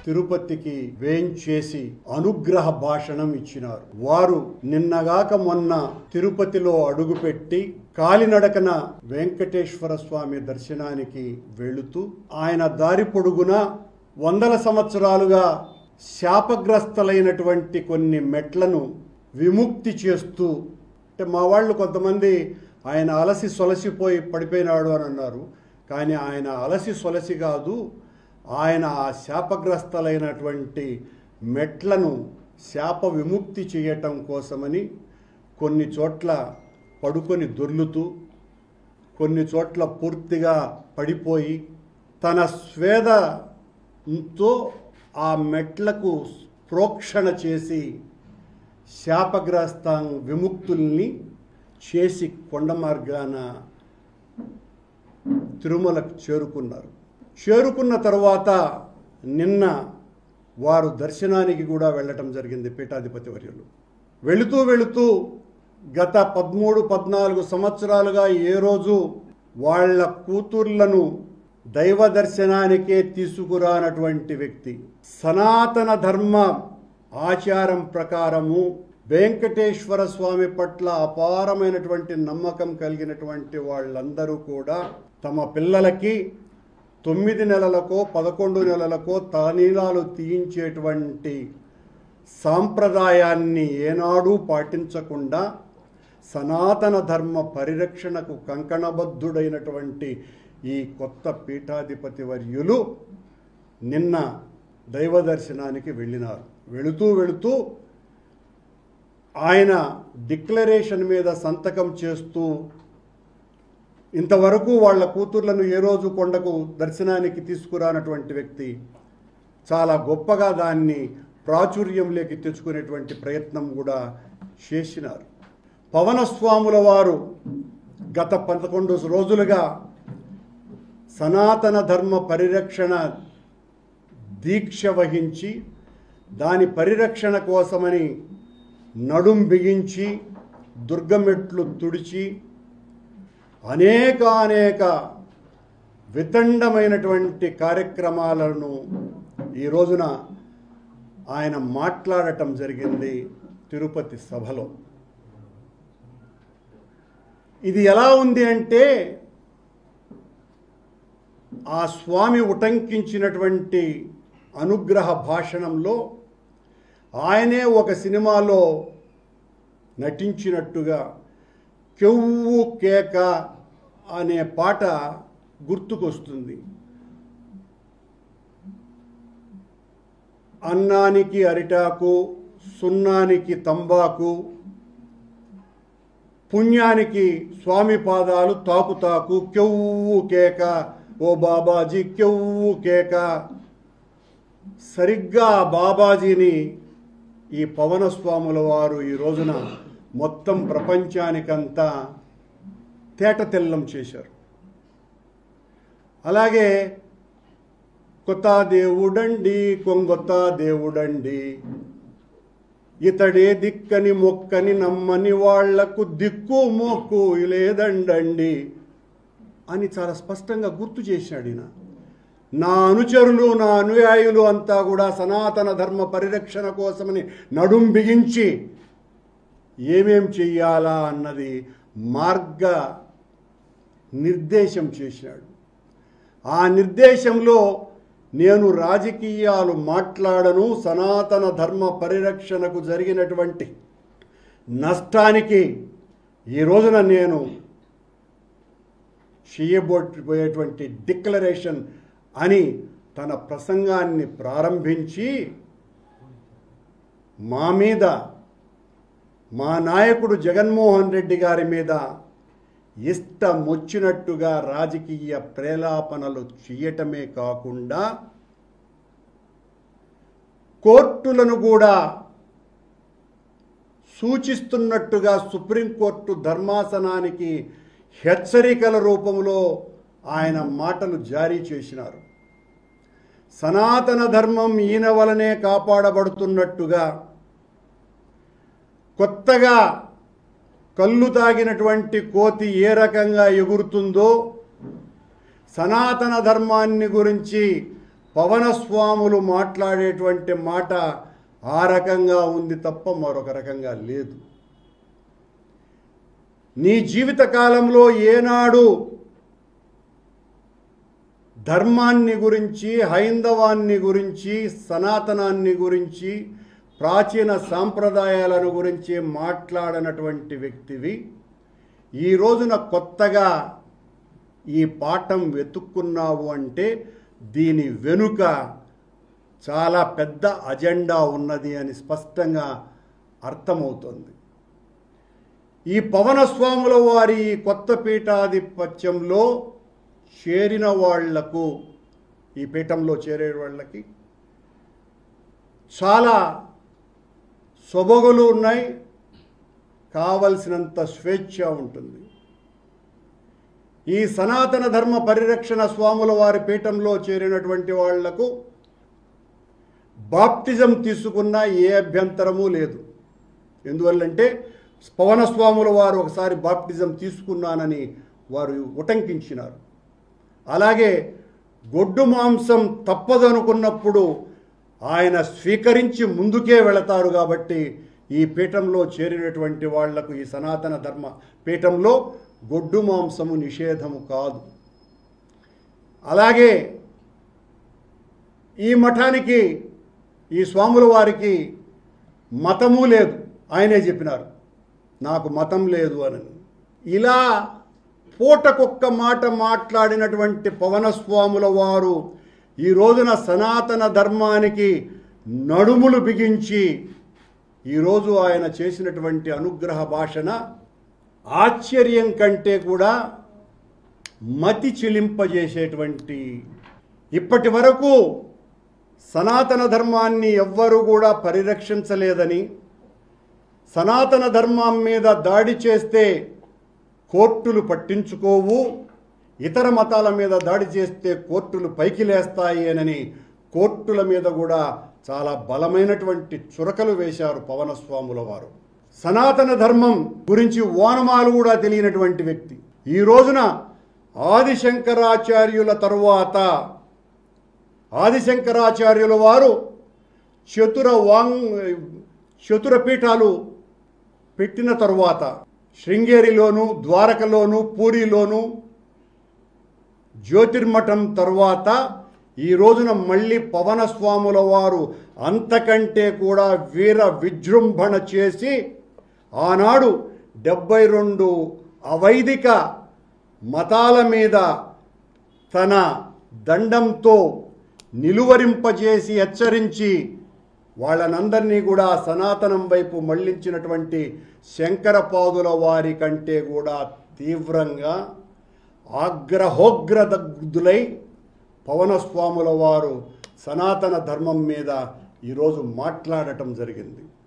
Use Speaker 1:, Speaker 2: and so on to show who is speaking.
Speaker 1: తిరుపతికి వేంచేసి అనుగ్రహ భాషణం ఇచ్చినారు వారు నిన్నగాక మొన్న తిరుపతిలో అడుగుపెట్టి కాలినడకన వెంకటేశ్వర స్వామి దర్శనానికి వెళుతూ ఆయన దారి పొడుగున వందల సంవత్సరాలుగా శాపగ్రస్తలైనటువంటి కొన్ని మెట్లను విముక్తి చేస్తూ అంటే మా వాళ్ళు కొంతమంది ఆయన అలసి సొలసిపోయి పడిపోయినాడు అని అన్నారు కానీ ఆయన అలసి సొలసి కాదు ఆయన ఆ శాపగ్రస్తలైనటువంటి మెట్లను శాప విముక్తి చేయటం కోసమని కొన్ని చోట్ల పడుకొని దొర్లుతూ కొన్ని చోట్ల పూర్తిగా పడిపోయి తన స్వేదతో ఆ మెట్లకు ప్రోక్షణ చేసి శాపగ్రస్త విముక్తుల్ని చేసి కొండ మార్గాన తిరుమలకు చేరుకున్నారు చేరుకున్న తర్వాత నిన్న వారు దర్శనానికి కూడా వెళ్ళటం జరిగింది పీఠాధిపతి వర్యులు వెళుతూ వెళుతూ గత పదమూడు పద్నాలుగు సంవత్సరాలుగా ఏ రోజు వాళ్ళ కూతుర్లను దైవ దర్శనానికే తీసుకురానటువంటి వ్యక్తి సనాతన ధర్మ ఆచారం ప్రకారము వెంకటేశ్వర స్వామి పట్ల అపారమైనటువంటి నమ్మకం కలిగినటువంటి వాళ్ళందరూ కూడా తమ పిల్లలకి తొమ్మిది నెలలకో పదకొండు నెలలకో తలనీలాలు తీయించేటువంటి సాంప్రదాయాన్ని ఏనాడూ పాటించకుండా సనాతన ధర్మ పరిరక్షణకు కంకణబద్ధుడైనటువంటి ఈ కొత్త పీఠాధిపతి వర్యులు నిన్న దైవ దర్శనానికి వెళ్ళినారు వెళుతూ వెళుతూ ఆయన డిక్లరేషన్ మీద సంతకం చేస్తూ ఇంతవరకు వాళ్ళ కూతుర్లను ఏ రోజు కొండకు దర్శనానికి తీసుకురానటువంటి వ్యక్తి చాలా గొప్పగా దాన్ని ప్రాచుర్యంలోకి తెచ్చుకునేటువంటి ప్రయత్నం కూడా చేసినారు పవనస్వాముల వారు గత పదకొండు రోజులుగా సనాతన ధర్మ పరిరక్షణ దీక్ష వహించి దాని పరిరక్షణ కోసమని నడుం బిగించి దుర్గమెట్లు తుడిచి అనేక అనేక వితండమైనటువంటి కార్యక్రమాలను ఈ రోజున ఆయన మాట్లాడటం జరిగింది తిరుపతి సభలో ఇది ఎలా ఉంది అంటే ఆ స్వామి ఉటంకించినటువంటి అనుగ్రహ భాషణంలో ఆయనే ఒక సినిమాలో నటించినట్టుగా కెవ్వు కేక అనే పాట గుర్తుకొస్తుంది అన్నానికి అరిటాకు సున్నానికి తంబాకు పుణ్యానికి స్వామి పాదాలు తాకు తాకు కెవ్వు కేక ఓ బాబాజీ కెవ్వు కేక సరిగ్గా ఆ బాబాజీని ఈ పవన స్వాముల వారు ఈ రోజున మొత్తం ప్రపంచానికంతా తేటతెల్లం చేశారు అలాగే కొత్త దేవుడండి కొంగొత్త దేవుడండి ఇతడే దిక్కని మొక్కని నమ్మని వాళ్లకు దిక్కు మొక్కు లేదండండి అని చాలా స్పష్టంగా గుర్తు చేశాడు ఈయన నా అనుచరులు నా అనుయాయులు అంతా కూడా సనాతన ధర్మ పరిరక్షణ కోసమని నడుం బిగించి ఏమేం చెయ్యాలా అన్నది మార్గ నిర్దేశం చేశాడు ఆ నిర్దేశంలో నేను రాజకీయాలు మాట్లాడను సనాతన ధర్మ పరిరక్షణకు జరిగినటువంటి నష్టానికి ఈ రోజున నేను చేయబోయేటువంటి డిక్లరేషన్ అని తన ప్రసంగాన్ని ప్రారంభించి మా మీద మా నాయకుడు జగన్మోహన్ రెడ్డి గారి మీద ఇష్టం వచ్చినట్టుగా రాజకీయ ప్రేలాపనలు చేయటమే కాకుండా కోర్టులను కూడా సూచిస్తున్నట్టుగా సుప్రీంకోర్టు ధర్మాసనానికి హెచ్చరికల రూపంలో ఆయన మాటలు జారీ చేసినారు సనాతన ధర్మం ఈయన వలనే కాపాడబడుతున్నట్టుగా కొత్తగా కళ్ళు తాగినటువంటి కోతి ఏ రకంగా ఎగురుతుందో సనాతన ధర్మాన్ని గురించి పవనస్వాములు మాట్లాడేటువంటి మాట ఆ రకంగా ఉంది తప్ప మరొక రకంగా లేదు నీ జీవిత కాలంలో ఏనాడు ధర్మాన్ని గురించి హైందవాన్ని గురించి సనాతనాన్ని గురించి ప్రాచీన సాంప్రదాయాలను గురించి మాట్లాడనటువంటి వ్యక్తివి ఈ రోజున కొత్తగా ఈ పాఠం వెతుక్కున్నావు అంటే దీని వెనుక చాలా పెద్ద అజెండా ఉన్నది అని స్పష్టంగా అర్థమవుతుంది ఈ పవనస్వాముల వారి ఈ కొత్త పీఠాధిపత్యంలో చేరిన వాళ్లకు ఈ పీఠంలో చేరే వాళ్ళకి చాలా సొబగులు ఉన్నాయి కావలసినంత స్వేచ్ఛ ఉంటుంది ఈ సనాతన ధర్మ పరిరక్షణ స్వాముల వారి పీఠంలో చేరినటువంటి వాళ్లకు బాప్టిజం తీసుకున్న ఏ అభ్యంతరము లేదు ఎందువల్లంటే పవనస్వాముల వారు ఒకసారి బాప్టిజం తీసుకున్నానని వారు ఉటంకించినారు అలాగే గొడ్డు మాంసం తప్పదనుకున్నప్పుడు ఆయన స్వీకరించి ముందుకే వెళతారు కాబట్టి ఈ పీఠంలో చేరినటువంటి వాళ్లకు ఈ సనాతన ధర్మ పీఠంలో గొడ్డు మాంసము నిషేధము కాదు అలాగే ఈ మఠానికి ఈ స్వాముల వారికి మతము లేదు ఆయనే చెప్పినారు నాకు మతం లేదు అని ఇలా పూటకొక్క మాట మాట్లాడినటువంటి పవనస్వాముల వారు ఈ రోజున సనాతన ధర్మానికి నడుములు బిగించి ఈరోజు ఆయన చేసినటువంటి అనుగ్రహ భాషణ ఆశ్చర్యం కంటే కూడా మతి చిలింపజేసేటువంటి ఇప్పటి వరకు సనాతన ధర్మాన్ని ఎవ్వరూ కూడా పరిరక్షించలేదని సనాతన ధర్మం మీద దాడి చేస్తే కోర్టులు పట్టించుకోవు ఇతర మతాల మీద దాడి చేస్తే కోర్టులు పైకి లేస్తాయి అని కోర్టుల మీద కూడా చాలా బలమైనటువంటి చురకలు వేశారు పవనస్వాముల వారు సనాతన ధర్మం గురించి ఓనమాలు కూడా తెలియనటువంటి వ్యక్తి ఈ రోజున ఆదిశంకరాచార్యుల తరువాత ఆదిశంకరాచార్యుల వారు చతుర వాంగ్ చతుర పీఠాలు పెట్టిన తరువాత శృంగేరిలోను ద్వారకలోను పూరిలోను జ్యోతిర్మఠం తరువాత ఈ రోజున మళ్ళీ పవనస్వాముల వారు అంతకంటే కూడా వీర విజృంభణ చేసి ఆనాడు డెబ్బై రెండు అవైదిక మతాల మీద తన దండంతో నిలువరింపజేసి హెచ్చరించి వాళ్ళనందరినీ కూడా సనాతనం వైపు మళ్ళించినటువంటి శంకరపాదుల వారి కంటే కూడా తీవ్రంగా ఆగ్రహోగ్రదగ్ధులై పవనస్వాముల వారు సనాతన ధర్మం మీద ఈరోజు మాట్లాడటం జరిగింది